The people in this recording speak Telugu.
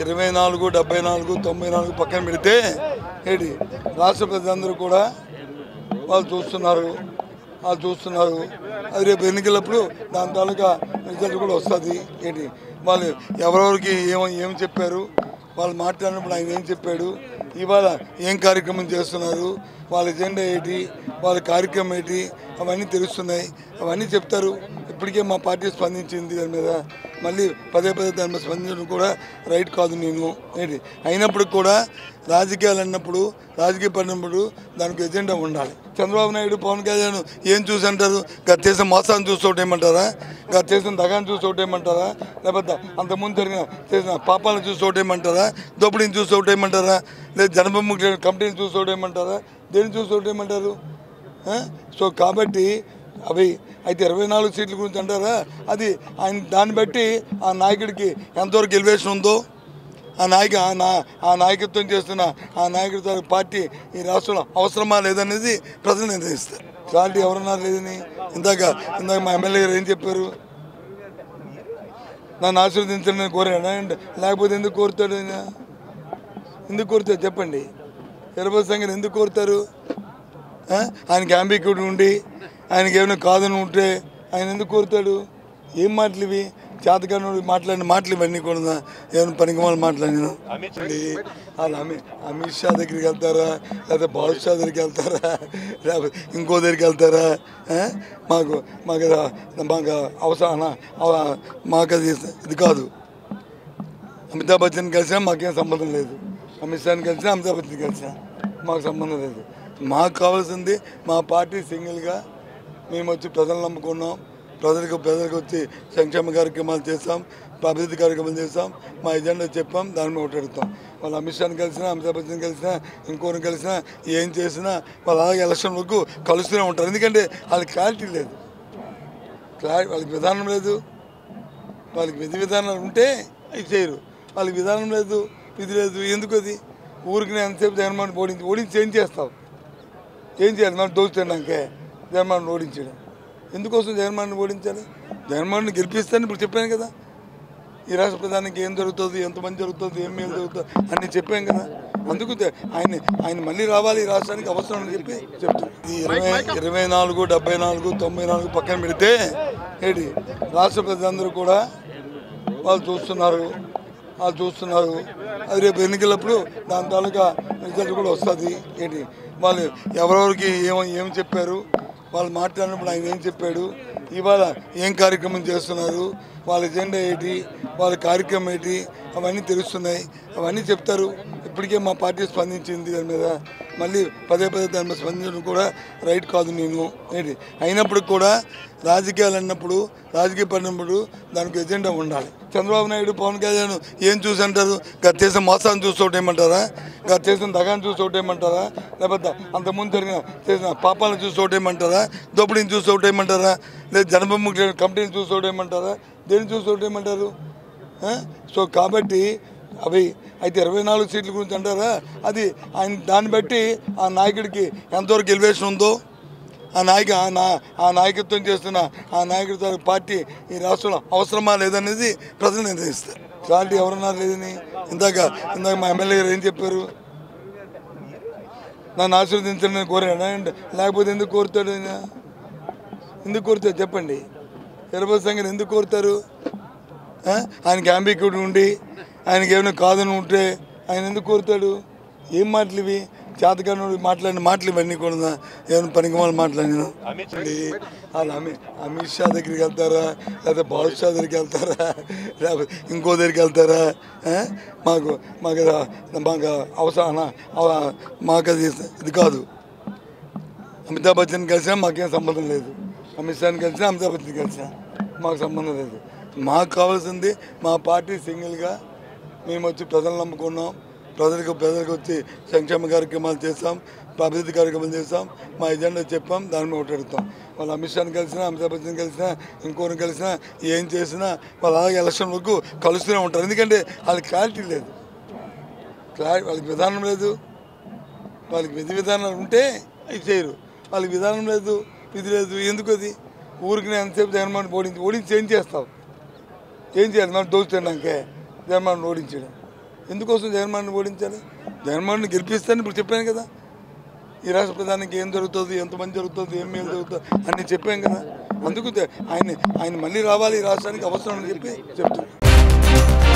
ఇరవై నాలుగు డెబ్బై నాలుగు తొంభై నాలుగు పక్కన పెడితే ఏంటి రాష్ట్ర ప్రజలందరూ కూడా వాళ్ళు చూస్తున్నారు వాళ్ళు చూస్తున్నారు అది రేపు ఎన్నికలప్పుడు దాని తాలూకా రిజల్ట్ కూడా వస్తుంది ఏంటి వాళ్ళు ఎవరెవరికి ఏం ఏం చెప్పారు వాళ్ళు మాట్లాడినప్పుడు ఆయన ఏం చెప్పాడు ఇవాళ ఏం కార్యక్రమం చేస్తున్నారు వాళ్ళ ఎజెండా ఏంటి వాళ్ళ కార్యక్రమం ఏంటి అవన్నీ తెలుస్తున్నాయి అవన్నీ చెప్తారు ఇప్పటికే మా పార్టీ స్పందించింది దాని మీద మళ్ళీ పదే పదే దాని మీద స్పందించడం కూడా రైట్ కాదు నేను ఏంటి అయినప్పటికి కూడా రాజకీయాలు అన్నప్పుడు రాజకీయ పడినప్పుడు దానికి ఎజెండా ఉండాలి చంద్రబాబు నాయుడు పవన్ కళ్యాణ్ ఏం చూసి అంటారు గత చేసిన మోసాన్ని చూసి ఒకటేమంటారా గత చేసిన దగాన్ని చూసి ఒకటేమంటారా లేకపోతే అంతకుముందు జరిగిన చేసిన పాపాలను చూసి ఒకటేమంటారా దోపిడీని చూసి ఒకటేమంటారా లేదా జనభూమి కంపెనీని చూసి ఒకటేమంటారా దేన్ని చూసి ఒకటేమంటారు ఆ? సో కాబట్టి అవి అయితే ఇరవై నాలుగు సీట్ల గురించి అంటారా అది ఆయన దాన్ని బట్టి ఆ నాయకుడికి ఎంతవరకు ఎలివేషన్ ఉందో ఆ నాయక ఆ నా ఆ నాయకత్వం చేస్తున్న ఆ నాయకుడితో పార్టీ ఈ రాష్ట్రంలో అవసరమా లేదనేది ప్రజలు నిర్ణయిస్తారు క్లారిటీ ఎవరన్నారు లేదని ఇందాక ఇందాక మా ఎమ్మెల్యే గారు ఏం చెప్పారు నన్ను ఆశీర్వదించాలని కోరాడా అంటే లేకపోతే ఎందుకు కోరుతాడు ఆయన ఎందుకు కోరుతారు చెప్పండి ఇరవై సంఖ్యను ఎందుకు కోరుతారు ఆ? ఆయనకి అంబికుడు ఉండి ఆయనకి ఏమైనా కాదని ఉంటే ఆయన ఎందుకు కోరుతాడు ఏం మాటలు ఇవి చేతకానుడు మాట్లాడిన మాటలు ఇవన్నీ కూడా ఏమైనా పనికి వాళ్ళు మాట్లాడిన వాళ్ళు అమిత్ అమిత్ షా దగ్గరికి వెళ్తారా లేకపోతే బాబు షా దగ్గరికి వెళ్తారా లేకపోతే ఇంకో దగ్గరికి వెళ్తారా ఆ? మాకు మాకు మాకు అవసరం అవ- మాకు అది ఇది కాదు అమితాబ్ బచ్చన్ కలిసినా మాకేం సంబంధం లేదు అమిత్ షాని కలిసినా అమితాబ్ బచ్చన్ కలిసినా మాకు సంబంధం లేదు మాకు కావాల్సింది మా పార్టీ సింగిల్గా మేము వచ్చి ప్రజలు నమ్ముకున్నాం ప్రజలకు ప్రజలకు వచ్చి సంక్షేమ కార్యక్రమాలు చేస్తాం అభివృద్ధి కార్యక్రమాలు చేస్తాం మా ఎజెండా చెప్పాం దాని మీద ఓటాడుతాం వాళ్ళు అమిత్ షాని కలిసినా అమితాబ్ బచ్చన్ కలిసినా ఇంకోరిని కలిసినా ఏం చేసినా వాళ్ళు అలాగే ఎలక్షన్ వరకు కలుస్తూనే ఉంటారు ఎందుకంటే వాళ్ళకి క్లారిటీ లేదు క్లారిటీ వాళ్ళకి విధానం లేదు వాళ్ళకి విధి విధానాలు ఉంటే అవి చేయరు వాళ్ళకి విధానం లేదు విధి లేదు ఎందుకు అది ఊరికి ఎంతసేపు జగన్మోహన్ ఓడించి ఓడించి ఏం చేస్తావు ఏం చేయాలి మనం దోచుతున్నాకే జగన్మోహన్ ఓడించడం ఎందుకోసం జగన్మోహన్ ఓడించాలి జగన్మోహన్ గెలిపిస్తాను ఇప్పుడు చెప్పాను కదా ఈ రాష్ట్ర ప్రధానికి ఏం జరుగుతుంది ఎంతమంది జరుగుతుంది ఏం మేలు జరుగుతుంది అన్ని చెప్పాం కదా అందుకు తే- ఆయన ఆయన మళ్ళీ రావాలి ఈ రాష్ట్రానికి అవసరం అని చెప్పి చెప్తున్నాను ఈ ఇరవై ఇరవై నాలుగు డెబ్బై నాలుగు తొంభై నాలుగు పక్కన పెడితే ఏంటి రాష్ట్ర ప్రజలందరూ కూడా వాళ్ళు చూస్తున్నారు వాళ్ళు చూస్తున్నారు అది రేపు ఎన్నికలప్పుడు దాని తాలూకా రిజల్ట్ కూడా వస్తుంది ఏంటి వాళ్ళు ఎవరెవరికి ఏం ఏం చెప్పారు వాళ్ళు మాట్లాడినప్పుడు ఆయన ఏం చెప్పాడు ఇవాళ ఏం కార్యక్రమం చేస్తున్నారు వాళ్ళ ఎజెండా ఏంటి వాళ్ళ కార్యక్రమం ఏంటి అవన్నీ తెలుస్తున్నాయి అవన్నీ చెప్తారు ఇప్పటికే మా పార్టీ స్పందించింది దాని మీద మళ్ళీ పదే పదే దాని మీద స్పందించడం కూడా రైట్ కాదు నేను ఏంటి అయినప్పటికి కూడా రాజకీయాలు అన్నప్పుడు రాజకీయ పడినప్పుడు దానికి ఎజెండా ఉండాలి చంద్రబాబు నాయుడు పవన్ కళ్యాణ్ ఏం చూసి అంటారు గత చేసిన మోసాన్ని చూసి ఒకటేమంటారా గత చేసిన దగాన్ని చూసి ఒకటేమంటారా లేకపోతే అంతకుముందు జరిగిన చేసిన పాపాలను చూసి ఒకటేమంటారా దోపిడీని చూసి ఒకటేమంటారా లేదా జనభూమి కంపెనీని చూసి ఒకటేమంటారా దేన్ని చూసి ఒకటేమంటారు ఆ? సో కాబట్టి అవి అయితే ఇరవై నాలుగు సీట్ల గురించి అంటారా అది ఆయన దాన్ని బట్టి ఆ నాయకుడికి ఎంతవరకు ఎలివేషన్ ఉందో ఆ నాయక ఆ నా ఆ నాయకత్వం చేస్తున్న ఆ నాయకుడితో పార్టీ ఈ రాష్ట్రంలో అవసరమా లేదనేది ప్రజలు నిర్ణయిస్తారు క్లారిటీ ఎవరన్నారు లేదని ఇందాక ఇందాక మా ఎమ్మెల్యే గారు ఏం చెప్పారు నన్ను ఆశీర్వదించాలని కోరాడా అంటే లేకపోతే ఎందుకు కోరుతాడు ఆయన ఎందుకు కోరుతారు చెప్పండి ఇరవై సంఖ్యను ఎందుకు కోరుతారు ఆ? ఆయనకి అంబికుడు ఉండి ఆయనకి ఏమైనా కాదని ఉంటే ఆయన ఎందుకు కోరుతాడు ఏం మాటలు ఇవి చేతకానుడు మాట్లాడిన మాటలు ఇవన్నీ కూడా ఏమైనా పనికి వాళ్ళు మాట్లాడిన వాళ్ళు అమిత్ అమిత్ షా దగ్గరికి వెళ్తారా లేకపోతే బాబు షా దగ్గరికి వెళ్తారా లేకపోతే ఇంకో దగ్గరికి వెళ్తారా ఆ? మాకు మాకు అది- మాకు అవసరం అవ- మాకు అది ఇది కాదు అమితాబ్ బచ్చన్ కలిసినా మాకేం సంబంధం లేదు అమిత్ షాని కలిసినా అమితాబ్ బచ్చన్ కలిసినా మాకు సంబంధం లేదు మాకు కావాల్సింది మా పార్టీ సింగిల్గా మేము వచ్చి ప్రజలు నమ్ముకున్నాం ప్రజలకు ప్రజలకు వచ్చి సంక్షేమ కార్యక్రమాలు చేస్తాం అభివృద్ధి కార్యక్రమాలు చేస్తాం మా ఎజెండా చెప్పాం దాని మీద ఓటాడుతాం వాళ్ళు అమిత్ షాని కలిసినా అమితాబ్ బచ్చన్ కలిసినా ఇంకోరిని కలిసినా ఏం చేసినా వాళ్ళు అలాగే ఎలక్షన్ వరకు కలుస్తూనే ఉంటారు ఎందుకంటే వాళ్ళకి క్లారిటీ లేదు క్లారిటీ వాళ్ళకి విధానం లేదు వాళ్ళకి విధి విధానాలు ఉంటే అవి చేయరు వాళ్ళకి విధానం లేదు విధి లేదు ఎందుకు అది ఊరికి ఎంతసేపు జగన్మోహన్ ఓడించి ఓడించి ఏం చేస్తావు ఏం చేయాలి మనం దోచుతున్నాకే జగన్మోహన్ ఓడించడం ఎందుకోసం జగన్మోహన్ ఓడించాలి జగన్మోహన్ గెలిపిస్తాను ఇప్పుడు చెప్పాను కదా ఈ రాష్ట్ర ప్రధానికి ఏం జరుగుతుంది ఎంతమంది జరుగుతుంది ఏం మేలు జరుగుతుంది అన్ని చెప్పాం కదా అందుకు తే- ఆయన ఆయన మళ్ళీ రావాలి ఈ రాష్ట్రానికి అవసరం అని చెప్పి చెప్తున్నాను